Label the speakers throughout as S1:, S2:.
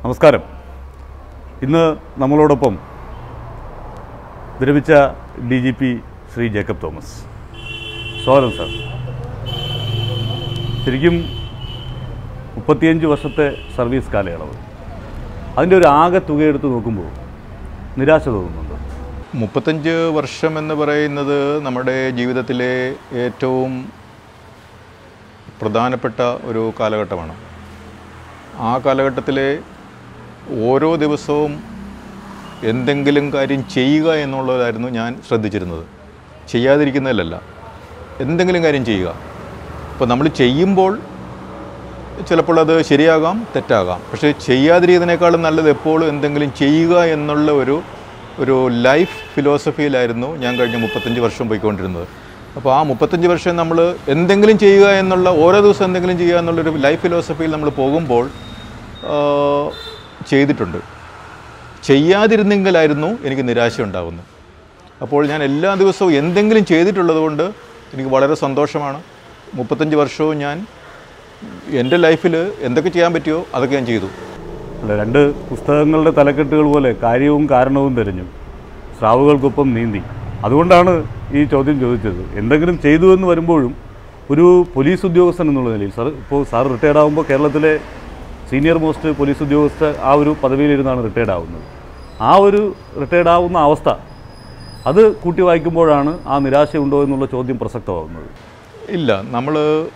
S1: നമസ്കാരം ഇന്ന് നമ്മളോടൊപ്പം വിരമിച്ച D G P Shri Jacob Thomas സ്വാഗതം സാർ ശരിക്കും മുപ്പത്തിയഞ്ച് വർഷത്തെ സർവീസ് കാലയളവ് അതിൻ്റെ ഒരു ആകെ തുകയെടുത്ത് നോക്കുമ്പോൾ നിരാശ തോന്നുന്നുണ്ട്
S2: മുപ്പത്തഞ്ച് വർഷം എന്ന് പറയുന്നത് നമ്മുടെ ജീവിതത്തിലെ ഏറ്റവും പ്രധാനപ്പെട്ട ഒരു കാലഘട്ടമാണ് ആ കാലഘട്ടത്തിലെ ഓരോ ദിവസവും എന്തെങ്കിലും കാര്യം ചെയ്യുക എന്നുള്ളതായിരുന്നു ഞാൻ ശ്രദ്ധിച്ചിരുന്നത് ചെയ്യാതിരിക്കുന്നതിലല്ല എന്തെങ്കിലും കാര്യം ചെയ്യുക അപ്പോൾ നമ്മൾ ചെയ്യുമ്പോൾ ചിലപ്പോൾ അത് ശരിയാകാം തെറ്റാകാം പക്ഷേ ചെയ്യാതിരിക്കുന്നതിനേക്കാളും നല്ലത് എപ്പോഴും എന്തെങ്കിലും ചെയ്യുക എന്നുള്ള ഒരു ഒരു ലൈഫ് ഫിലോസഫിയിലായിരുന്നു ഞാൻ കഴിഞ്ഞ മുപ്പത്തഞ്ച് വർഷം പോയിക്കൊണ്ടിരുന്നത് അപ്പോൾ ആ മുപ്പത്തഞ്ച് വർഷം നമ്മൾ എന്തെങ്കിലും ചെയ്യുക എന്നുള്ള ഓരോ ദിവസം എന്തെങ്കിലും ചെയ്യുക എന്നുള്ളൊരു ലൈഫ് ഫിലോസഫിയിൽ നമ്മൾ പോകുമ്പോൾ ആ, ചെയ്തിട്ടുണ്ട് ചെയ്യാതിരുന്നെങ്കിലായിരുന്നു എനിക്ക് നിരാശ ഉണ്ടാകുന്നത് അപ്പോൾ ഞാൻ എല്ലാ ദിവസവും എന്തെങ്കിലും ചെയ്തിട്ടുള്ളത് കൊണ്ട് എനിക്ക് വളരെ സന്തോഷമാണ് മുപ്പത്തഞ്ച് വർഷവും ഞാൻ എൻ്റെ ലൈഫിൽ എന്തൊക്കെ ചെയ്യാൻ പറ്റിയോ അതൊക്കെ ഞാൻ ചെയ്തു
S1: അല്ല രണ്ട് പുസ്തകങ്ങളുടെ തലക്കെട്ടുകൾ പോലെ കാര്യവും കാരണവും തിരഞ്ഞു സ്രാവുകൾക്കൊപ്പം നീന്തി അതുകൊണ്ടാണ് ഈ ചോദ്യം ചോദിച്ചത് എന്തെങ്കിലും ചെയ്തു എന്ന് വരുമ്പോഴും ഒരു പോലീസ് ഉദ്യോഗസ്ഥൻ എന്നുള്ള നിലയിൽ സാർ ഇപ്പോൾ സാർ റിട്ടയർഡ് ആകുമ്പോൾ കേരളത്തിലെ സീനിയർ മോസ്റ്റ് പോലീസ് ഉദ്യോഗസ്ഥ ആ ഒരു പദവിയിലിരുന്നാണ് റിട്ടയർഡ് ആവുന്നത് ആ ഒരു റിട്ടയർഡ് ആവുന്ന അവസ്ഥ അത് കൂട്ടി വായിക്കുമ്പോഴാണ് ആ നിരാശയുണ്ടോ എന്നുള്ള ചോദ്യം പ്രസക്തമാകുന്നത്
S2: ഇല്ല നമ്മൾ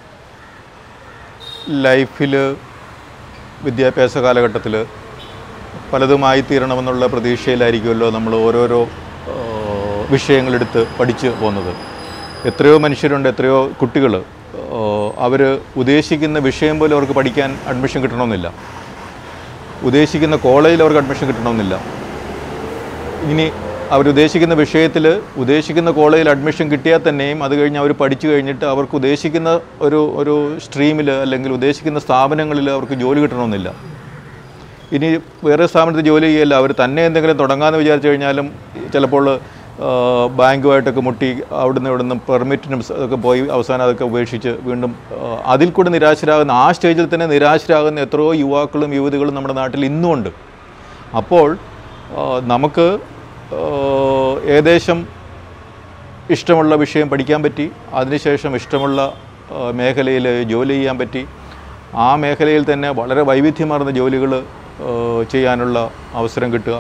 S2: ലൈഫിൽ വിദ്യാഭ്യാസ കാലഘട്ടത്തിൽ പലതുമായി തീരണമെന്നുള്ള പ്രതീക്ഷയിലായിരിക്കുമല്ലോ നമ്മൾ ഓരോരോ ആ, വിഷയങ്ങളെടുത്ത് പഠിച്ച് പോകുന്നത് എത്രയോ മനുഷ്യരുണ്ട് എത്രയോ കുട്ടികൾ അവർ ഉദ്ദേശിക്കുന്ന വിഷയം പോലും അവർക്ക് പഠിക്കാൻ അഡ്മിഷൻ കിട്ടണമെന്നില്ല ഉദ്ദേശിക്കുന്ന കോളേജിൽ അവർക്ക് അഡ്മിഷൻ കിട്ടണമെന്നില്ല ഇനി അവരുദ്ദേശിക്കുന്ന വിഷയത്തിൽ ഉദ്ദേശിക്കുന്ന കോളേജിൽ അഡ്മിഷൻ കിട്ടിയാൽ തന്നെയും അത് കഴിഞ്ഞ് അവർ പഠിച്ചു കഴിഞ്ഞിട്ട് അവർക്ക് ഉദ്ദേശിക്കുന്ന ഒരു ഒരു സ്ട്രീമിൽ അല്ലെങ്കിൽ ഉദ്ദേശിക്കുന്ന സ്ഥാപനങ്ങളിൽ അവർക്ക് ജോലി കിട്ടണമെന്നില്ല ഇനി വേറെ സ്ഥാപനത്തിൽ ജോലി ചെയ്യല്ല അവർ തന്നെ എന്തെങ്കിലും തുടങ്ങാമെന്ന് വിചാരിച്ചു കഴിഞ്ഞാലും ചിലപ്പോൾ ആ, ബാങ്കുമായിട്ടൊക്കെ മുട്ടി അവിടുന്ന് ഇവിടുന്ന് പെർമിറ്റിനും ഒക്കെ പോയി അവസാനം അതൊക്കെ ഉപേക്ഷിച്ച് വീണ്ടും ആ, അതിൽ കൂടെ നിരാശരാകുന്ന ആ സ്റ്റേജിൽ തന്നെ നിരാശരാകുന്ന എത്രയോ യുവാക്കളും യുവതികളും നമ്മുടെ നാട്ടിൽ ഇന്നുമുണ്ട് അപ്പോൾ ആ, നമുക്ക് ആ, ഏകദേശം ഇഷ്ടമുള്ള വിഷയം പഠിക്കാൻ പറ്റി അതിനുശേഷം ഇഷ്ടമുള്ള ആ, മേഖലയിൽ ജോലി ചെയ്യാൻ പറ്റി ആ മേഖലയിൽ തന്നെ വളരെ വൈവിധ്യമാർന്ന ജോലികൾ ചെയ്യാനുള്ള അവസരം കിട്ടുക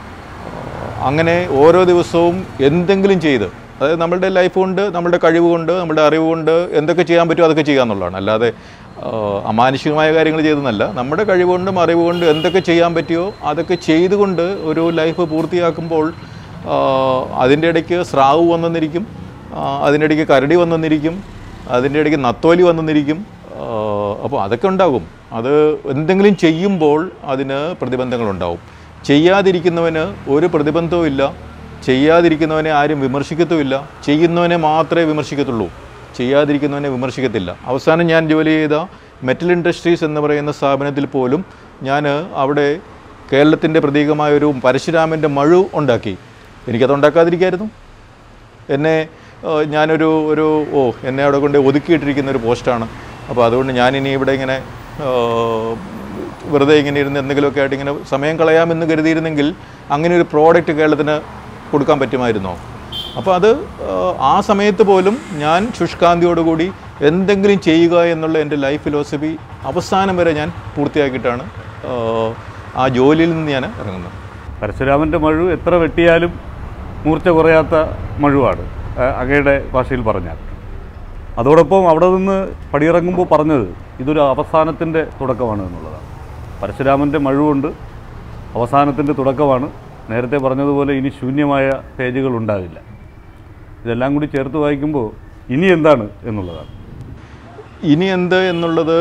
S2: അങ്ങനെ ഓരോ ദിവസവും എന്തെങ്കിലും ചെയ്ത് അതായത് നമ്മളുടെ ലൈഫ് കൊണ്ട് നമ്മുടെ കഴിവ് കൊണ്ട് നമ്മുടെ അറിവ് കൊണ്ട് എന്തൊക്കെ ചെയ്യാൻ പറ്റുമോ അതൊക്കെ ചെയ്യുക എന്നുള്ളതാണ് അല്ലാതെ ആ, അമാനുഷികമായ കാര്യങ്ങൾ ചെയ്തെന്നല്ല നമ്മുടെ കഴിവ് കൊണ്ടും അറിവ് കൊണ്ടും എന്തൊക്കെ ചെയ്യാൻ പറ്റിയോ അതൊക്കെ ചെയ്തുകൊണ്ട് ഒരു ലൈഫ് പൂർത്തിയാക്കുമ്പോൾ ആ, അതിൻ്റെ ഇടയ്ക്ക് സ്രാവ് വന്നെന്നിരിക്കും ആ, അതിൻ്റെ ഇടയ്ക്ക് കരടി വന്നെന്നിരിക്കും അതിൻ്റെ ഇടയ്ക്ക് നത്തോലി വന്നെന്നിരിക്കും അപ്പോൾ അതൊക്കെ ഉണ്ടാകും അത് എന്തെങ്കിലും ചെയ്യുമ്പോൾ അതിന് പ്രതിബന്ധങ്ങളുണ്ടാവും ചെയ്യാതിരിക്കുന്നവന് ഒരു പ്രതിബന്ധവും ഇല്ല ചെയ്യാതിരിക്കുന്നവനെ ആരും വിമർശിക്കത്തുമില്ല ചെയ്യുന്നവനെ മാത്രമേ വിമർശിക്കത്തുള്ളൂ ചെയ്യാതിരിക്കുന്നവനെ വിമർശിക്കത്തില്ല അവസാനം ഞാൻ ജോലി ചെയ്ത മെറ്റൽ ഇൻഡസ്ട്രീസ് എന്ന് പറയുന്ന സ്ഥാപനത്തിൽ പോലും ഞാൻ അവിടെ കേരളത്തിൻ്റെ പ്രതീകമായ ഒരു പരശുരാമൻ്റെ മഴു ഉണ്ടാക്കി എനിക്കത് ഉണ്ടാക്കാതിരിക്കായിരുന്നു എന്നെ ഏഹ്, ഞാനൊരു ഒരു ഓ എന്നെ അവിടെ കൊണ്ട് ഒതുക്കിയിട്ടിരിക്കുന്ന ഒരു പോസ്റ്റാണ് അപ്പോൾ അതുകൊണ്ട് ഞാനിനി ഇവിടെ ഇങ്ങനെ ഏഹ്, വെറുതെ ഇങ്ങനെ ഇരുന്ന് എന്തെങ്കിലുമൊക്കെ ആയിട്ട് ഇങ്ങനെ സമയം കളയാമെന്ന് കരുതിയിരുന്നെങ്കിൽ അങ്ങനെ ഒരു പ്രോഡക്റ്റ് കേരളത്തിന് കൊടുക്കാൻ പറ്റുമായിരുന്നോ അപ്പോൾ അത് ഏഹ്, ആ സമയത്ത് പോലും ഞാൻ ശുഷ്കാന്തിയോടുകൂടി എന്തെങ്കിലും ചെയ്യുക എന്നുള്ള എൻ്റെ ലൈഫ് ഫിലോസഫി അവസാനം വരെ ഞാൻ പൂർത്തിയാക്കിയിട്ടാണ് ഏഹ്, ആ ജോലിയിൽ നിന്ന് ഞാൻ ഇറങ്ങുന്നത്
S1: പരശുരാമൻ്റെ മഴു എത്ര വെട്ടിയാലും മൂർച്ച കുറയാത്ത മഴുവാണ് ആ, അങ്ങയുടെ ഭാഷയിൽ പറഞ്ഞാൽ അതോടൊപ്പം അവിടെ നിന്ന് പടിയിറങ്ങുമ്പോൾ പറഞ്ഞത് ഇതൊരു അവസാനത്തിൻ്റെ തുടക്കമാണ് എന്നുള്ളതാണ് പരശുരാമൻ്റെ മഴുവുണ്ട് അവസാനത്തിൻ്റെ തുടക്കമാണ് നേരത്തെ പറഞ്ഞതുപോലെ ഇനി ശൂന്യമായ പേജുകൾ ഉണ്ടാകില്ല ഇതെല്ലാം കൂടി ചേർത്ത് വായിക്കുമ്പോൾ ഇനി എന്താണ് എന്നുള്ളതാണ്
S2: ഇനി എന്ത് എന്നുള്ളത്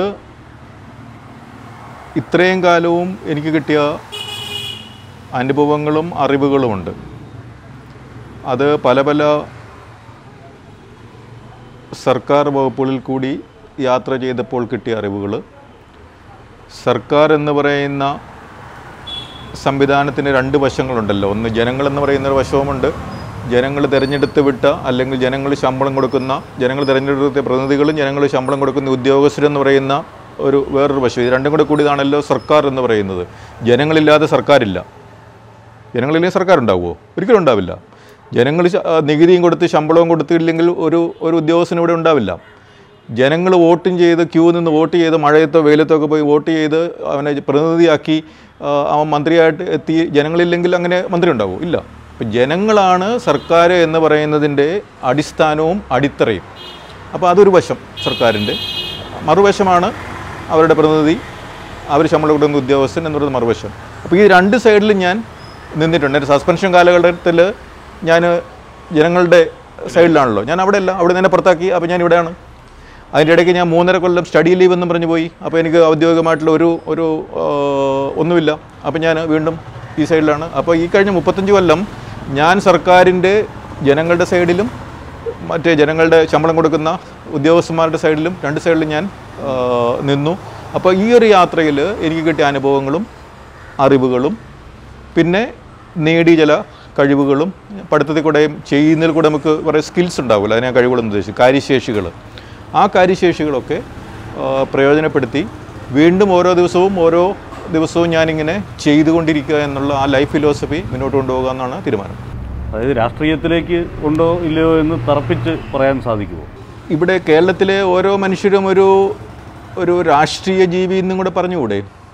S2: ഇത്രയും കാലവും എനിക്ക് കിട്ടിയ അനുഭവങ്ങളും അറിവുകളുമുണ്ട് അത് പല പല സർക്കാർ വകുപ്പുകളിൽ കൂടി യാത്ര ചെയ്തപ്പോൾ കിട്ടിയ അറിവുകൾ സർക്കാർ എന്ന് പറയുന്ന സംവിധാനത്തിന് രണ്ട് വശങ്ങളുണ്ടല്ലോ ഒന്ന് ജനങ്ങളെന്ന് പറയുന്ന ഒരു വശവുമുണ്ട് ജനങ്ങൾ തിരഞ്ഞെടുത്ത് വിട്ട അല്ലെങ്കിൽ ജനങ്ങൾ ശമ്പളം കൊടുക്കുന്ന ജനങ്ങൾ തിരഞ്ഞെടുത്ത പ്രതിനിധികളും ജനങ്ങൾ ശമ്പളം കൊടുക്കുന്ന ഉദ്യോഗസ്ഥരെന്ന് പറയുന്ന ഒരു വേറൊരു വശം ഇത് രണ്ടും കൂടെ കൂടിയതാണല്ലോ സർക്കാർ എന്ന് പറയുന്നത് ജനങ്ങളില്ലാതെ സർക്കാരില്ല ജനങ്ങളില്ലെങ്കിൽ സർക്കാർ ഉണ്ടാവുമോ ഒരിക്കലും ഉണ്ടാവില്ല ജനങ്ങൾ ശ- ആ, നികുതിയും കൊടുത്ത് ശമ്പളവും കൊടുത്തില്ലെങ്കിൽ ഒരു ഒരു ഉദ്യോഗസ്ഥനും ഇവിടെ ഉണ്ടാവില്ല ജനങ്ങൾ വോട്ടും ചെയ്ത് ക്യൂ നിന്ന് വോട്ട് ചെയ്ത് മഴയത്തോ വെയിലത്തോ ഒക്കെ പോയി വോട്ട് ചെയ്ത് അവനെ പ്രതിനിധിയാക്കി ആ, അവൻ മന്ത്രിയായിട്ട് എത്തി ജനങ്ങളില്ലെങ്കിൽ അങ്ങനെ മന്ത്രി ഉണ്ടാവുമോ ഇല്ല അപ്പം ജനങ്ങളാണ് സർക്കാർ എന്ന് പറയുന്നതിൻ്റെ അടിസ്ഥാനവും അടിത്തറയും അപ്പോൾ അതൊരു വശം സർക്കാരിൻ്റെ മറുവശമാണ് അവരുടെ പ്രതിനിധി അവർ ശമ്പളം കൊടുക്കുന്ന ഉദ്യോഗസ്ഥൻ എന്ന് പറയുന്നത് മറുവശം അപ്പോൾ ഈ രണ്ട് സൈഡിലും ഞാൻ നിന്നിട്ടുണ്ട് എൻ്റെ സസ്പെൻഷൻ കാലഘട്ടത്തിൽ ഞാൻ ജനങ്ങളുടെ സൈഡിലാണല്ലോ ഞാൻ അവിടെ അല്ല അവിടെ നിന്ന് പുറത്താക്കി അപ്പോൾ ഞാൻ ഇവിടെയാണ് അതിൻ്റെ ഇടയ്ക്ക് ഞാൻ മൂന്നര കൊല്ലം സ്റ്റഡി ലീവ് എന്നും പറഞ്ഞു പോയി അപ്പോൾ എനിക്ക് ഔദ്യോഗികമായിട്ടുള്ള ഒരു ഒരു ആ, ഒന്നുമില്ല അപ്പോൾ ഞാൻ വീണ്ടും ഈ സൈഡിലാണ് അപ്പോൾ ഈ കഴിഞ്ഞ മുപ്പത്തഞ്ച് കൊല്ലം ഞാൻ സർക്കാരിൻ്റെ ജനങ്ങളുടെ സൈഡിലും മറ്റേ ജനങ്ങളുടെ ശമ്പളം കൊടുക്കുന്ന ഉദ്യോഗസ്ഥന്മാരുടെ സൈഡിലും രണ്ട് സൈഡിലും ഞാൻ ആ, നിന്നു അപ്പോൾ ഈ ഒരു യാത്രയിൽ എനിക്ക് കിട്ടിയ അനുഭവങ്ങളും അറിവുകളും പിന്നെ നേടിയ ചില കഴിവുകളും പഠിത്തത്തിൽ കൂടെയും ചെയ്യുന്നതിൽ കൂടെ നമുക്ക് കുറേ സ്കിൽസ് ഉണ്ടാവില്ല അതിനെ കഴിവുകളെന്ന് ഉദ്ദേശിച്ചു കാര്യശേഷികൾ ആ കാര്യശേഷികളൊക്കെ ആ, പ്രയോജനപ്പെടുത്തി വീണ്ടും ഓരോ ദിവസവും ഓരോ ദിവസവും ഞാനിങ്ങനെ ചെയ്തുകൊണ്ടിരിക്കുക എന്നുള്ള ആ ലൈഫ് ഫിലോസഫി മുന്നോട്ട് കൊണ്ടുപോകുക എന്നാണ് തീരുമാനം
S1: അതായത് രാഷ്ട്രീയത്തിലേക്ക് ഉണ്ടോ ഇല്ലയോ എന്ന് തറപ്പിച്ച് പറയാൻ സാധിക്കുമോ
S2: ഇവിടെ കേരളത്തിലെ ഓരോ മനുഷ്യരും ഒരു ഒരു രാഷ്ട്രീയ ജീവി എന്നും കൂടെ പറഞ്ഞുകൂടെ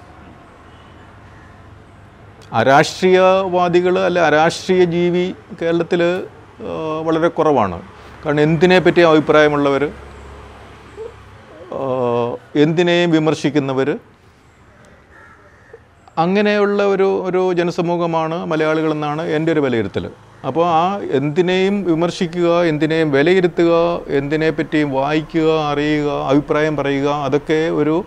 S2: അരാഷ്ട്രീയവാദികൾ അല്ലെ അരാഷ്ട്രീയ ജീവി കേരളത്തിൽ വളരെ കുറവാണ് കാരണം എന്തിനെ പറ്റി അഭിപ്രായമുള്ളവർ എന്തിനേയും വിമർശിക്കുന്നവർ അങ്ങനെയുള്ള ഒരു ഒരു ജനസമൂഹമാണ് മലയാളികളെന്നാണ് എൻ്റെ ഒരു വിലയിരുത്തൽ അപ്പോൾ ആ എന്തിനേയും വിമർശിക്കുക എന്തിനേയും വിലയിരുത്തുക എന്തിനെ പറ്റിയും വായിക്കുക അറിയുക അഭിപ്രായം പറയുക അതൊക്കെ ഒരു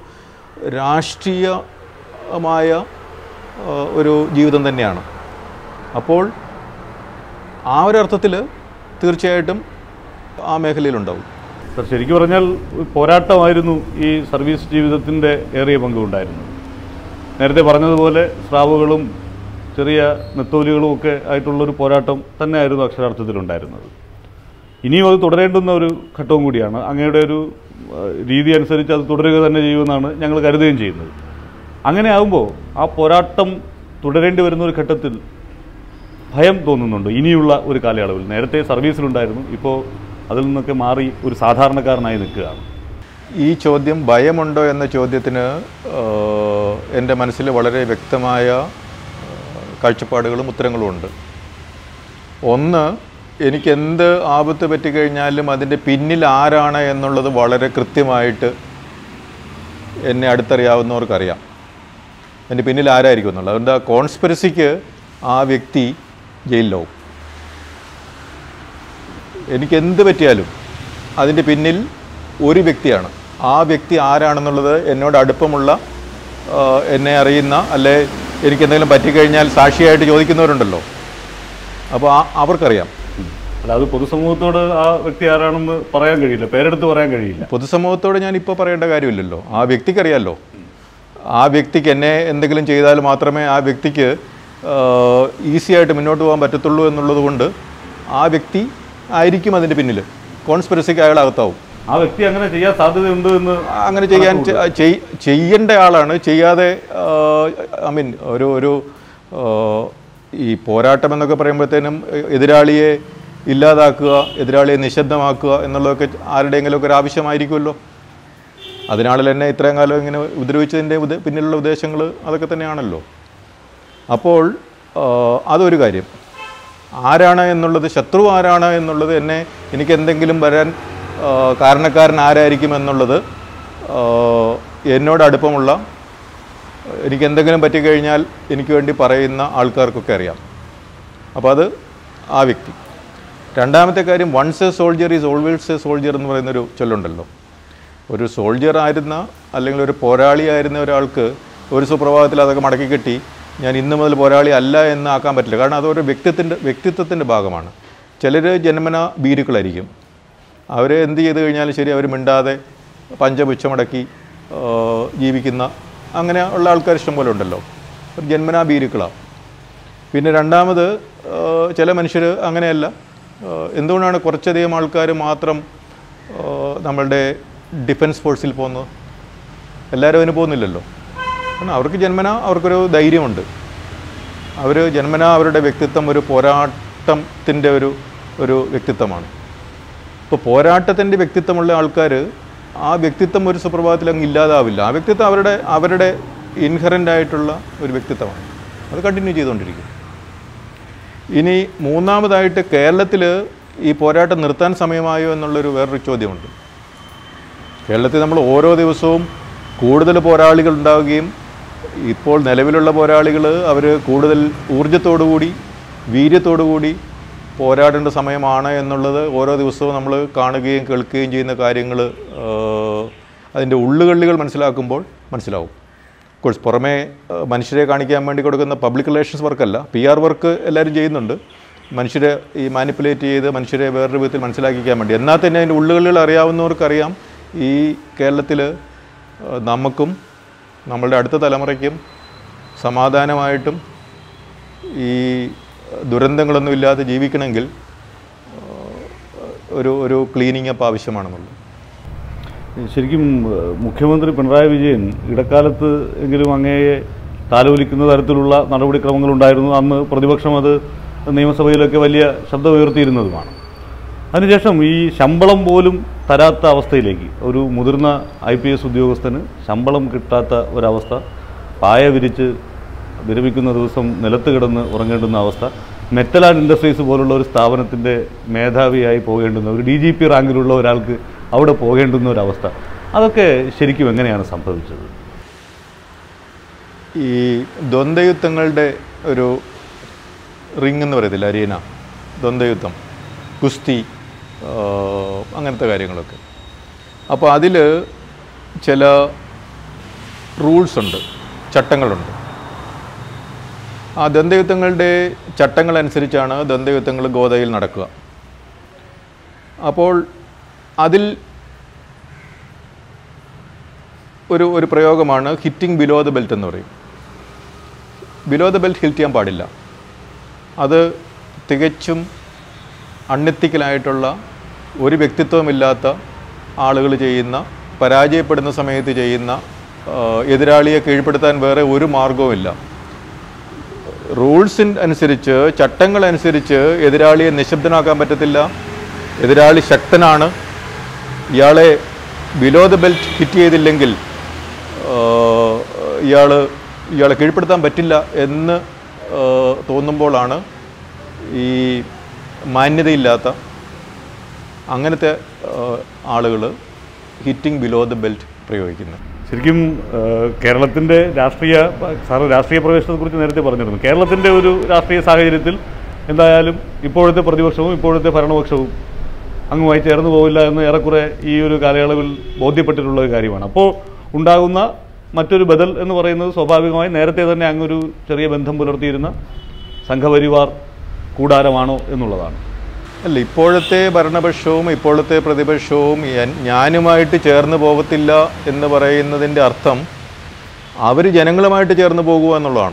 S2: രാഷ്ട്രീയമായ ആ, ഒരു ജീവിതം തന്നെയാണ് അപ്പോൾ ആ ഒരു അർത്ഥത്തിൽ തീർച്ചയായിട്ടും ആ മേഖലയിലുണ്ടാവും
S1: സർ ശരിക്കും പറഞ്ഞാൽ ഒരു പോരാട്ടമായിരുന്നു ഈ സർവീസ് ജീവിതത്തിൻ്റെ ഏറിയ പങ്കുണ്ടായിരുന്നു നേരത്തെ പറഞ്ഞതുപോലെ സ്രാവുകളും ചെറിയ നെത്തോലികളും ഒക്കെ ആയിട്ടുള്ളൊരു പോരാട്ടം തന്നെയായിരുന്നു അക്ഷരാർത്ഥത്തിലുണ്ടായിരുന്നത് ഇനിയും അത് തുടരേണ്ടുന്ന ഒരു ഘട്ടവും കൂടിയാണ് അങ്ങയുടെ ഒരു ആ, രീതി അനുസരിച്ച് അത് തുടരുക തന്നെ ചെയ്യുമെന്നാണ് ഞങ്ങൾ കരുതുകയും ചെയ്യുന്നത് അങ്ങനെ ആകുമ്പോൾ ആ പോരാട്ടം തുടരേണ്ടി വരുന്ന ഒരു ഘട്ടത്തിൽ ഭയം തോന്നുന്നുണ്ട് ഇനിയുള്ള ഒരു കാലയളവിൽ നേരത്തെ സർവീസിലുണ്ടായിരുന്നു ഇപ്പോൾ അതിൽ നിന്നൊക്കെ മാറി ഒരു സാധാരണക്കാരനായി നിൽക്കുകയാണ്
S2: ഈ ചോദ്യം ഭയമുണ്ടോ എന്ന ചോദ്യത്തിന് ആഹ്, എൻ്റെ മനസ്സിൽ വളരെ വ്യക്തമായ ആഹ്, കാഴ്ചപ്പാടുകളും ഉത്തരങ്ങളും ഉണ്ട് ഒന്ന് എനിക്ക് എന്ത് ആപത്ത് പറ്റിക്കഴിഞ്ഞാലും അതിൻ്റെ പിന്നിൽ ആരാണ് എന്നുള്ളത് വളരെ കൃത്യമായിട്ട് എന്നെ അടുത്തറിയാവുന്നവർക്കറിയാം എൻ്റെ പിന്നിൽ ആരായിരിക്കും എന്നുള്ളത് അതുകൊണ്ട് ആ കോൺസ്പിറസിക്ക് ആ വ്യക്തി ജയിലിലാവും എനിക്ക് എന്ത് പറ്റിയാലും അതിൻ്റെ പിന്നിൽ ഒരു വ്യക്തിയാണ് ആ വ്യക്തി ആരാണെന്നുള്ളത് എന്നോട് അടുപ്പമുള്ള ആ, എന്നെ അറിയുന്ന അല്ലെ എനിക്ക് എന്തെങ്കിലും പറ്റിക്കഴിഞ്ഞാൽ സാക്ഷിയായിട്ട് ചോദിക്കുന്നവരുണ്ടല്ലോ അപ്പോൾ ആ അവർക്കറിയാം
S1: അല്ല അത് പൊതുസമൂഹത്തോട് ആ വ്യക്തി ആരാണെന്ന് പറയാൻ കഴിയില്ല പേരെടുത്ത് പറയാൻ കഴിയില്ല
S2: പൊതുസമൂഹത്തോട് ഞാൻ ഇപ്പോൾ പറയേണ്ട കാര്യമില്ലല്ലോ ആ വ്യക്തിക്കറിയാമല്ലോ ആ വ്യക്തിക്ക് എന്നെ എന്തെങ്കിലും ചെയ്താൽ മാത്രമേ ആ വ്യക്തിക്ക് ഈസി ആയിട്ട് മുന്നോട്ട് പോകാൻ പറ്റത്തുള്ളൂ എന്നുള്ളത് കൊണ്ട് ആ വ്യക്തി ആയിരിക്കും അതിൻ്റെ പിന്നിൽ കോൺസ്പിറസിക്ക് അയാളകത്താവും
S1: ആ വ്യക്തി അങ്ങനെ ചെയ്യാൻ സാധ്യതയുണ്ട് എന്ന്
S2: അങ്ങനെ ചെയ്യാൻ ചെ- ചെയ്- ചെയ്യേണ്ട ആളാണ് ചെയ്യാതെ ഐ മീൻ ഒരു ഒരു ആ, ഈ പോരാട്ടം എന്നൊക്കെ പറയുമ്പോഴത്തേനും എതിരാളിയെ ഇല്ലാതാക്കുക എതിരാളിയെ നിശബ്ദമാക്കുക എന്നുള്ളതൊക്കെ ആരുടെയെങ്കിലുമൊക്കെ ഒരു ആവശ്യമായിരിക്കുമല്ലോ അതിനാണല്ലോ എന്നെ ഇത്രയും കാലം ഇങ്ങനെ ഉപദ്രവിച്ചതിൻ്റെ ഉദ്ദേ- പിന്നിലുള്ള ഉദ്ദേശങ്ങൾ അതൊക്കെ തന്നെയാണല്ലോ അപ്പോൾ ആ, അതൊരു കാര്യം ആരാണ് എന്നുള്ളത് ശത്രു ആരാണ് എന്നുള്ളത് എന്നെ എനിക്ക് എന്തെങ്കിലും വരാൻ ആ, കാരണക്കാരൻ ആരായിരിക്കും എന്നുള്ളത് ആ, എന്നോട് അടുപ്പമുള്ള എനിക്ക് എന്തെങ്കിലും പറ്റിക്കഴിഞ്ഞാൽ എനിക്ക് വേണ്ടി പറയുന്ന ആൾക്കാർക്കൊക്കെ അറിയാം അപ്പോൾ അത് ആ വ്യക്തി രണ്ടാമത്തെ കാര്യം once a soldier is always a soldier എന്ന് പറയുന്നൊരു ചൊല്ലുണ്ടല്ലോ ഒരു സോൾജിയർ ആയിരുന്ന അല്ലെങ്കിൽ ഒരു പോരാളിയായിരുന്ന ഒരാൾക്ക് ഒരു സുപ്രഭാതത്തിൽ അതൊക്കെ മടക്കി കെട്ടി ഞാൻ ഇന്ന് മുതൽ പോരാളി അല്ല എന്ന് ആക്കാൻ പറ്റില്ല കാരണം അതൊരു വ്യക്തിത്വത്തിൻ്റെ വ്യക്തിത്വത്തിൻ്റെ ഭാഗമാണ് ചിലർ ജന്മന ഭീരുക്കളായിരിക്കും അവർ എന്ത് ചെയ്ത് കഴിഞ്ഞാലും ശരി അവർ മിണ്ടാതെ പഞ്ചപുച്ഛമടക്കി ആ, ജീവിക്കുന്ന അങ്ങനെ ഉള്ള ആൾക്കാർ ഇഷ്ടംപോലെ ഉണ്ടല്ലോ ഒരു ജന്മനാ ഭീരുക്കളാണ് പിന്നെ രണ്ടാമത് ആ, ചില മനുഷ്യർ അങ്ങനെയല്ല ആ, എന്തുകൊണ്ടാണ് കുറച്ചധികം ആൾക്കാർ മാത്രം ആ, നമ്മളുടെ ഡിഫൻസ് ഫോഴ്സിൽ പോകുന്നത് എല്ലാവരും അതിന് പോകുന്നില്ലല്ലോ കാരണം അവർക്ക് ജന്മന അവർക്കൊരു ധൈര്യമുണ്ട് അവർ ജന്മന അവരുടെ വ്യക്തിത്വം ഒരു പോരാട്ടത്തിൻ്റെ ഒരു ഒരു വ്യക്തിത്വമാണ് ഇപ്പോൾ പോരാട്ടത്തിൻ്റെ വ്യക്തിത്വമുള്ള ആൾക്കാർ ആ വ്യക്തിത്വം ഒരു സുപ്രഭാതത്തിൽ അങ്ങ് ഇല്ലാതാവില്ല ആ വ്യക്തിത്വം അവരുടെ അവരുടെ ഇൻഹറൻ്റ് ആയിട്ടുള്ള ഒരു വ്യക്തിത്വമാണ് അത് കണ്ടിന്യൂ ചെയ്തുകൊണ്ടിരിക്കും ഇനി മൂന്നാമതായിട്ട് കേരളത്തിൽ ഈ പോരാട്ടം നിർത്താൻ സമയമായോ എന്നുള്ളൊരു വേറൊരു ചോദ്യമുണ്ട് കേരളത്തിൽ നമ്മൾ ഓരോ ദിവസവും കൂടുതൽ പോരാളികൾ ഉണ്ടാവുകയും ഇപ്പോൾ നിലവിലുള്ള പോരാളികൾ അവർ കൂടുതൽ ഊർജത്തോടുകൂടി വീര്യത്തോടുകൂടി പോരാടേണ്ട സമയമാണ് എന്നുള്ളത് ഓരോ ദിവസവും നമ്മൾ കാണുകയും കേൾക്കുകയും ചെയ്യുന്ന കാര്യങ്ങൾ അതിൻ്റെ ഉള്ളുകള്ളികൾ മനസ്സിലാക്കുമ്പോൾ മനസ്സിലാവും കോഴ്സ് പുറമേ ആ, മനുഷ്യരെ കാണിക്കാൻ വേണ്ടി കൊടുക്കുന്ന പബ്ലിക് റിലേഷൻസ് വർക്കല്ല പി ആർ വർക്ക് എല്ലാവരും ചെയ്യുന്നുണ്ട് മനുഷ്യരെ ഈ മാനിപ്പുലേറ്റ് ചെയ്ത് മനുഷ്യരെ വേറൊരു വിധത്തിൽ മനസ്സിലാക്കിക്കാൻ വേണ്ടി എന്നാൽ തന്നെ അതിൻ്റെ ഉള്ളുകളിൽ അറിയാവുന്നവർക്കറിയാം ഈ കേരളത്തിൽ നമുക്കും നമ്മളുടെ അടുത്ത തലമുറയ്ക്കും സമാധാനമായിട്ടും ഈ ദുരന്തങ്ങളൊന്നും ഇല്ലാതെ ജീവിക്കണമെങ്കിൽ ആ, ഒരു ഒരു ക്ലീനിങ് അപ്പ് ആവശ്യമാണെന്നുള്ളത്
S1: ശരിക്കും ഏഹ്, മുഖ്യമന്ത്രി പിണറായി വിജയൻ ഇടക്കാലത്ത് എങ്കിലും അങ്ങയെ താലോലിക്കുന്ന തരത്തിലുള്ള നടപടിക്രമങ്ങളുണ്ടായിരുന്നു അന്ന് പ്രതിപക്ഷം അത് നിയമസഭയിലൊക്കെ വലിയ ശബ്ദമുയർത്തിയിരുന്നതുമാണ് അതിനുശേഷം ഈ ശമ്പളം പോലും തരാത്ത അവസ്ഥയിലേക്ക് ഒരു മുതിർന്ന ഐ പി എസ് ഉദ്യോഗസ്ഥന് ശമ്പളം കിട്ടാത്ത ഒരവസ്ഥ പായ വിരിച്ച് വിരമിക്കുന്ന ദിവസം നിലത്ത് കിടന്ന് ഉറങ്ങേണ്ടുന്ന അവസ്ഥ മെറ്റൽ ആൻഡ് ഇൻഡസ്ട്രീസ് പോലുള്ള ഒരു സ്ഥാപനത്തിൻ്റെ മേധാവിയായി പോകേണ്ടുന്ന ഒരു ഡി ജി പി റാങ്കിലുള്ള ഒരാൾക്ക് അവിടെ പോകേണ്ടുന്ന ഒരവസ്ഥ അതൊക്കെ ശരിക്കും എങ്ങനെയാണ് സംഭവിച്ചത്
S2: ഈ ദ്വന്ദ്വയുദ്ധങ്ങളുടെ ഒരു റിങ് എന്ന് പറയത്തില്ല അരീന ദ്വന്ദ്വയുദ്ധം കുസ്തി ആ, അങ്ങനത്തെ കാര്യങ്ങളൊക്കെ അപ്പോൾ അതിൽ ചില റൂൾസ് ഉണ്ട് ചട്ടങ്ങളുണ്ട് ആ ദ്വന്ദ്വയുദ്ധങ്ങളുടെ ചട്ടങ്ങളനുസരിച്ചാണ് ദ്വന്ദ്വയുദ്ധങ്ങൾ ഗോതയിൽ നടക്കുക അപ്പോൾ അതിൽ ഒരു ഒരു പ്രയോഗമാണ് ഹിറ്റിംഗ് ബിലോ ദ ബെൽറ്റ് എന്ന് പറയും ബിലോ ദ ബെൽറ്റ് ഹിറ്റ് ചെയ്യാൻ പാടില്ല അത് തികച്ചും അണ്ണെത്തിക്കലായിട്ടുള്ള ഒരു വ്യക്തിത്വമില്ലാത്ത ആളുകൾ ചെയ്യുന്ന പരാജയപ്പെടുന്ന സമയത്ത് ചെയ്യുന്ന ആ, എതിരാളിയെ കീഴ്പ്പെടുത്താൻ വേറെ ഒരു മാർഗവുമില്ല റൂൾസിൻ അനുസരിച്ച് ചട്ടങ്ങൾ അനുസരിച്ച് എതിരാളിയെ നിശബ്ദനാക്കാൻ പറ്റത്തില്ല എതിരാളി ശക്തനാണ് ഇയാളെ ബിലോ ദ ബെൽറ്റ് ഹിറ്റ് ചെയ്തില്ലെങ്കിൽ ഇയാൾ ഇയാളെ കീഴ്പ്പെടുത്താൻ പറ്റില്ല എന്ന് ആ, തോന്നുമ്പോഴാണ് ഈ മാന്യതയില്ലാത്ത അങ്ങനത്തെ ആളുകൾ ഹിറ്റിംഗ് ബിലോ ദ ബെൽറ്റ് പ്രയോഗിക്കുന്നത്
S1: ശരിക്കും ഏഹ്, കേരളത്തിൻ്റെ രാഷ്ട്രീയ സാറ് രാഷ്ട്രീയ പ്രവേശനത്തെക്കുറിച്ച് നേരത്തെ പറഞ്ഞിരുന്നു കേരളത്തിൻ്റെ ഒരു രാഷ്ട്രീയ സാഹചര്യത്തിൽ എന്തായാലും ഇപ്പോഴത്തെ പ്രതിപക്ഷവും ഇപ്പോഴത്തെ ഭരണപക്ഷവും അങ്ങുമായി ചേർന്ന് പോവില്ല എന്ന് ഏറെക്കുറെ ഈ ഒരു കാലയളവിൽ ബോധ്യപ്പെട്ടിട്ടുള്ള ഒരു കാര്യമാണ് അപ്പോൾ ഉണ്ടാകുന്ന മറ്റൊരു ബദൽ എന്ന് പറയുന്നത് സ്വാഭാവികമായി നേരത്തെ തന്നെ അങ്ങൊരു ചെറിയ ബന്ധം പുലർത്തിയിരുന്ന സംഘപരിവാർ കൂടാരമാണോ എന്നുള്ളതാണ്
S2: അല്ല ഇപ്പോഴത്തെ ഭരണപക്ഷവും ഇപ്പോഴത്തെ പ്രതിപക്ഷവും ഞാൻ- ഞാനുമായിട്ട് ചേർന്ന് പോകത്തില്ല എന്ന് പറയുന്നതിൻ്റെ അർത്ഥം അവർ ജനങ്ങളുമായിട്ട് ചേർന്ന് പോകുക എന്നുള്ളതാണ്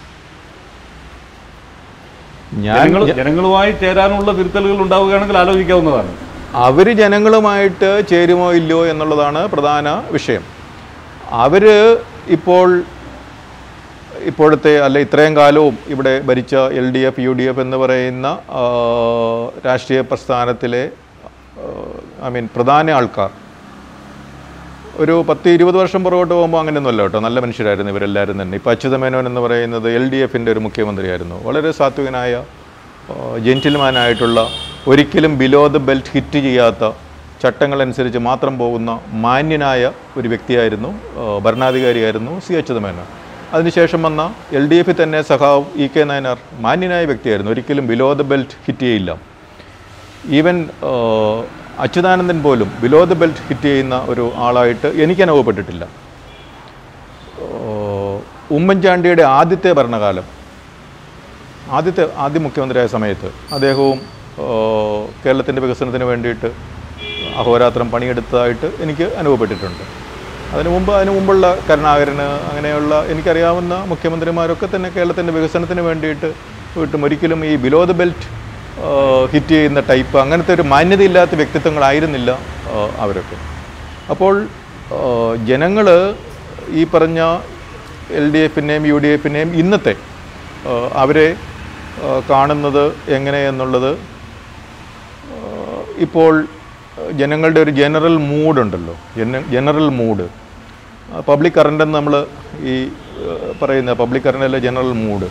S2: ഞാൻ
S1: ജനങ്ങൾ ജനങ്ങളുമായി ചേരാനുള്ള തിരുത്തലുകൾ ഉണ്ടാവുകയാണെങ്കിൽ ആലോചിക്കാവുന്നതാണ്
S2: അവർ ജനങ്ങളുമായിട്ട് ചേരുമോ ഇല്ലയോ എന്നുള്ളതാണ് പ്രധാന വിഷയം അവർ ഇപ്പോൾ ഇപ്പോഴത്തെ അല്ല ഇത്രയും കാലവും ഇവിടെ ഭരിച്ച L D F U D F എന്ന് പറയുന്ന ആ, രാഷ്ട്രീയ പ്രസ്ഥാനത്തിലെ ഐ മീൻ പ്രധാന ആൾക്കാർ ഒരു പത്ത് ഇരുപത് വർഷം പുറകോട്ട് പോകുമ്പോൾ അങ്ങനെയൊന്നുമല്ല കേട്ടോ നല്ല മനുഷ്യരായിരുന്നു ഇവരെല്ലാവരും തന്നെ ഇപ്പോൾ അച്യുതമേനോൻ എന്ന് പറയുന്നത് എൽ ഡി എഫിൻ്റെ ഒരു മുഖ്യമന്ത്രിയായിരുന്നു വളരെ സാത്വികനായ ജെൻറ്റിൽമാനായിട്ടുള്ള ഒരിക്കലും ബിലോ ദ ബെൽറ്റ് ഹിറ്റ് ചെയ്യാത്ത ചട്ടങ്ങളനുസരിച്ച് മാത്രം പോകുന്ന മാന്യനായ ഒരു വ്യക്തിയായിരുന്നു ആ, ഭരണാധികാരിയായിരുന്നു സി അച്യുതമേനോൻ അതിനുശേഷം വന്ന എൽ ഡി എഫിൽ തന്നെ സഖാവ് ഇ കെ നയനാർ മാന്യനായ വ്യക്തിയായിരുന്നു ഒരിക്കലും ബിലോ ദ ബെൽറ്റ് ഹിറ്റ് ചെയ്യില്ല ഈവൻ ആ, അച്യുതാനന്ദൻ പോലും ബിലോ ദ ബെൽറ്റ് ഹിറ്റ് ചെയ്യുന്ന ഒരു ആളായിട്ട് എനിക്ക് അനുഭവപ്പെട്ടിട്ടില്ല ആ, ഉമ്മൻചാണ്ടിയുടെ ആദ്യത്തെ ഭരണകാലം ആദ്യത്തെ ആദ്യ മുഖ്യമന്ത്രിയായ സമയത്ത് അദ്ദേഹവും കേരളത്തിൻ്റെ വികസനത്തിന് വേണ്ടിയിട്ട് അഹോരാത്രം പണിയെടുത്തതായിട്ട് എനിക്ക് അനുഭവപ്പെട്ടിട്ടുണ്ട് അതിനു മുമ്പ് അതിനു മുമ്പുള്ള കരുണാകരന് അങ്ങനെയുള്ള എനിക്കറിയാവുന്ന മുഖ്യമന്ത്രിമാരൊക്കെ തന്നെ കേരളത്തിൻ്റെ വികസനത്തിന് വേണ്ടിയിട്ട് വീട്ടും ഒരിക്കലും ഈ ബിലോ ദ ബെൽറ്റ് ഹിറ്റ് ചെയ്യുന്ന ടൈപ്പ് അങ്ങനത്തെ ഒരു മാന്യതയില്ലാത്ത വ്യക്തിത്വങ്ങളായിരുന്നില്ല ആ, അവരൊക്കെ അപ്പോൾ ജനങ്ങൾ ഈ പറഞ്ഞ എൽ ഡി എഫിനെയും യു ഡി എഫിനെയും ഇന്നത്തെ ആ, അവരെ ആ, കാണുന്നത് എങ്ങനെയെന്നുള്ളത് ആ, ഇപ്പോൾ ജനങ്ങളുടെ ഒരു ജനറൽ മൂഡുണ്ടല്ലോ ജന ജനറൽ മൂഡ് പബ്ലിക് കറണ്ട് എന്ന് നമ്മൾ ഈ ആ, പറയുന്ന പബ്ലിക് കറണ്ടല്ല ജനറൽ മൂഡ്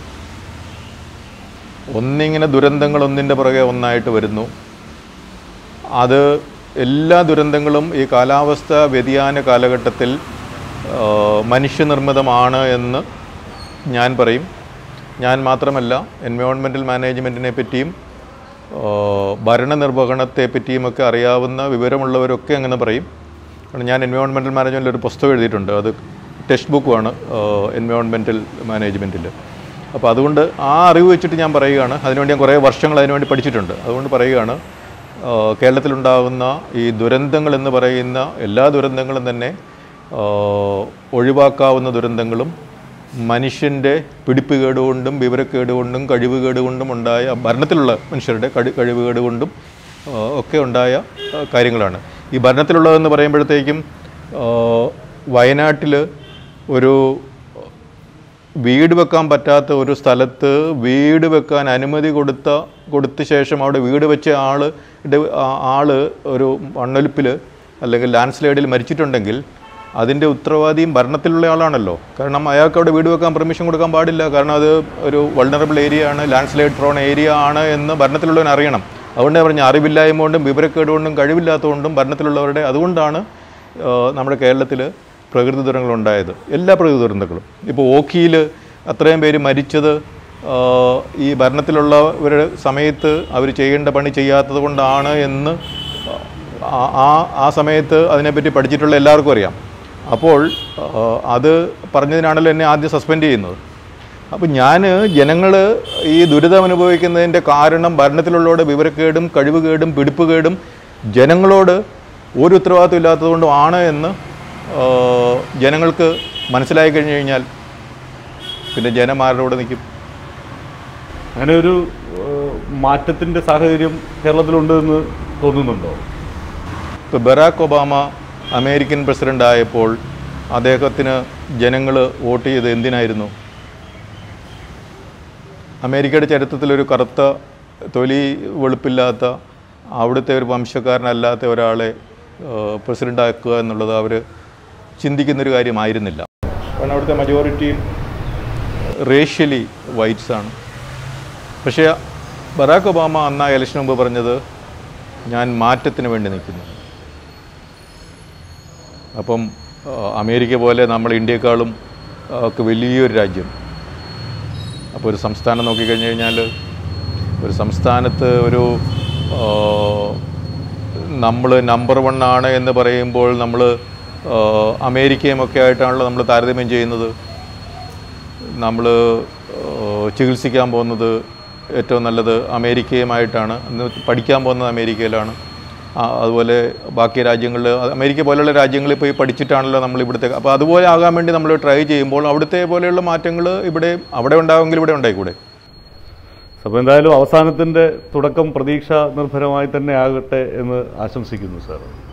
S2: ഒന്നിങ്ങനെ ദുരന്തങ്ങൾ ഒന്നിൻ്റെ പുറകെ ഒന്നായിട്ട് വരുന്നു അത് എല്ലാ ദുരന്തങ്ങളും ഈ കാലാവസ്ഥ വ്യതിയാന കാലഘട്ടത്തിൽ ആ, മനുഷ്യനിർമ്മിതമാണ് എന്ന് ഞാൻ പറയും ഞാൻ മാത്രമല്ല എൻവയോൺമെൻറ്റൽ മാനേജ്മെൻറ്റിനെ പറ്റിയും ആ, ഭരണനിർവഹണത്തെ പറ്റിയുമൊക്കെ അറിയാവുന്ന വിവരമുള്ളവരൊക്കെ അങ്ങനെ പറയും കാരണം ഞാൻ എൻവയോൺമെൻറ്റൽ മാനേജ്മെൻറ്റിൽ ഒരു പുസ്തകം എഴുതിയിട്ടുണ്ട് അത് ടെക്സ്റ്റ് ബുക്കുമാണ് എൻവയോൺമെൻറ്റൽ മാനേജ്മെൻറ്റിൽ അപ്പോൾ അതുകൊണ്ട് ആ അറിവ് വെച്ചിട്ട് ഞാൻ പറയുകയാണ് അതിനുവേണ്ടി ഞാൻ കുറേ വർഷങ്ങൾ അതിനുവേണ്ടി പഠിച്ചിട്ടുണ്ട് അതുകൊണ്ട് പറയുകയാണ് ആ, കേരളത്തിലുണ്ടാകുന്ന ഈ ദുരന്തങ്ങൾ എന്ന് പറയുന്ന എല്ലാ ദുരന്തങ്ങളും തന്നെ ആ, ഒഴിവാക്കാവുന്ന ദുരന്തങ്ങളും മനുഷ്യൻ്റെ പിടിപ്പുകേട് കൊണ്ടും വിവരക്കേട് കൊണ്ടും കഴിവുകേട് കൊണ്ടും ഉണ്ടായ ഭരണത്തിലുള്ള മനുഷ്യരുടെ കഴി കഴിവുകേട് കൊണ്ടും ആ, ഒക്കെ ഉണ്ടായ ആ, കാര്യങ്ങളാണ് ഈ ഭരണത്തിലുള്ളതെന്ന് പറയുമ്പോഴത്തേക്കും വയനാട്ടിൽ ഒരു വീട് വെക്കാൻ പറ്റാത്ത ഒരു സ്ഥലത്ത് വീട് വെക്കാൻ അനുമതി കൊടുത്ത കൊടുത്ത ശേഷം അവിടെ വീട് വെച്ച ആൾ ആള് ഒരു മണ്ണൊലിപ്പിൽ അല്ലെങ്കിൽ ലാൻഡ് സ്ലൈഡിൽ മരിച്ചിട്ടുണ്ടെങ്കിൽ അതിൻ്റെ ഉത്തരവാദിയും ഭരണത്തിലുള്ള ആളാണല്ലോ കാരണം അയാൾക്ക് അവിടെ വീട് വെക്കാൻ പെർമിഷൻ കൊടുക്കാൻ പാടില്ല കാരണം അത് ഒരു വൾണറബിൾ ഏരിയ ആണ് ലാൻഡ് സ്ലൈഡ് പ്രോൺ ഏരിയ ആണ് എന്ന് ഭരണത്തിലുള്ളവൻ അറിയണം അതുകൊണ്ട് ഞാൻ പറഞ്ഞ അറിവില്ലായ്മ കൊണ്ടും വിവരക്കേട് കൊണ്ടും കഴിവില്ലാത്തതുകൊണ്ടും ഭരണത്തിലുള്ളവരുടെ അതുകൊണ്ടാണ് ആ, നമ്മുടെ കേരളത്തിൽ പ്രകൃതി ദുരന്തങ്ങൾ ഉണ്ടായത് എല്ലാ പ്രകൃതി ദുരന്തങ്ങളും ഇപ്പോൾ ഓഖിയിൽ അത്രയും പേര് മരിച്ചത് ആ, ഈ ഭരണത്തിലുള്ളവരുടെ സമയത്ത് അവർ ചെയ്യേണ്ട പണി ചെയ്യാത്തത് കൊണ്ടാണ് എന്ന് ആ- ആ ആ സമയത്ത് അതിനെപ്പറ്റി പഠിച്ചിട്ടുള്ള എല്ലാവർക്കും അറിയാം അപ്പോൾ ആ, അത് പറഞ്ഞതിനാണല്ലോ എന്നെ ആദ്യം സസ്പെൻഡ് ചെയ്യുന്നത് അപ്പോൾ ഞാൻ ജനങ്ങൾ ഈ ദുരിതം അനുഭവിക്കുന്നതിൻ്റെ കാരണം ഭരണത്തിലുള്ളവരുടെ വിവരക്കേടും കഴിവുകേടും പിടിപ്പുകേടും ജനങ്ങളോട് ഒരു ഉത്തരവാദിത്വം ഇല്ലാത്തതുകൊണ്ടും ആണ് എന്ന് ആ, ജനങ്ങൾക്ക് മനസ്സിലായി കഴിഞ്ഞു കഴിഞ്ഞാൽ പിന്നെ ജനം ആരുടെ കൂടെ നിൽക്കും
S1: അങ്ങനെ ഒരു മാറ്റത്തിൻ്റെ സാഹചര്യം കേരളത്തിലുണ്ട് എന്ന് തോന്നുന്നുണ്ടോ
S2: ഇപ്പോൾ ബറാക്ക് ഒബാമ അമേരിക്കൻ പ്രസിഡൻ്റ് ആയപ്പോൾ അദ്ദേഹത്തിന് ജനങ്ങൾ വോട്ട് ചെയ്ത് എന്തിനായിരുന്നു അമേരിക്കയുടെ ചരിത്രത്തിലൊരു കറുത്ത തൊലി വെളുപ്പില്ലാത്ത അവിടുത്തെ ഒരു വംശക്കാരനല്ലാത്ത ഒരാളെ പ്രസിഡൻ്റ് ആക്കുക എന്നുള്ളത് അവർ ചിന്തിക്കുന്നൊരു കാര്യമായിരുന്നില്ല കാരണം അവിടുത്തെ മജോറിറ്റിയും റേഷ്യലി വൈറ്റ്സ് ആണ് പക്ഷേ ബറാക്ക് ഒബാമ അന്ന് ആ ഇലക്ഷന് മുമ്പ് പറഞ്ഞത് ഞാൻ മാറ്റത്തിന് വേണ്ടി നിൽക്കുന്നു അപ്പം ആ, അമേരിക്ക പോലെ നമ്മൾ ഇന്ത്യയെക്കാളും ആ, ഒക്കെ വലിയൊരു രാജ്യം അപ്പോൾ ഒരു സംസ്ഥാനം നോക്കിക്കഴിഞ്ഞ് കഴിഞ്ഞാൽ ഒരു സംസ്ഥാനത്ത് ഒരു നമ്മൾ നമ്പർ വൺ ആണ് എന്ന് പറയുമ്പോൾ നമ്മൾ അമേരിക്കയും ഒക്കെ ആയിട്ടാണല്ലോ നമ്മൾ താരതമ്യം ചെയ്യുന്നത് നമ്മൾ ചികിത്സിക്കാൻ പോകുന്നത് ഏറ്റവും നല്ലത് അമേരിക്കയുമായിട്ടാണ് ഇന്ന് പഠിക്കാൻ പോകുന്നത് അമേരിക്കയിലാണ് ആ, അതുപോലെ ബാക്കി രാജ്യങ്ങളിൽ അമേരിക്ക പോലെയുള്ള രാജ്യങ്ങളിൽ പോയി പഠിച്ചിട്ടാണല്ലോ നമ്മൾ ഇവിടുത്തെ അപ്പോൾ അതുപോലെ ആകാൻ വേണ്ടി നമ്മൾ ട്രൈ ചെയ്യുമ്പോൾ അവിടുത്തെ പോലെയുള്ള മാറ്റങ്ങൾ ഇവിടെ അവിടെ ഉണ്ടാകുമെങ്കിൽ ഇവിടെ ഉണ്ടായിക്കൂടെ
S1: അപ്പോൾ എന്തായാലും അവസാനത്തിൻ്റെ തുടക്കം പ്രതീക്ഷ നിർഭരമായി തന്നെ ആകട്ടെ എന്ന് ആശംസിക്കുന്നു സാർ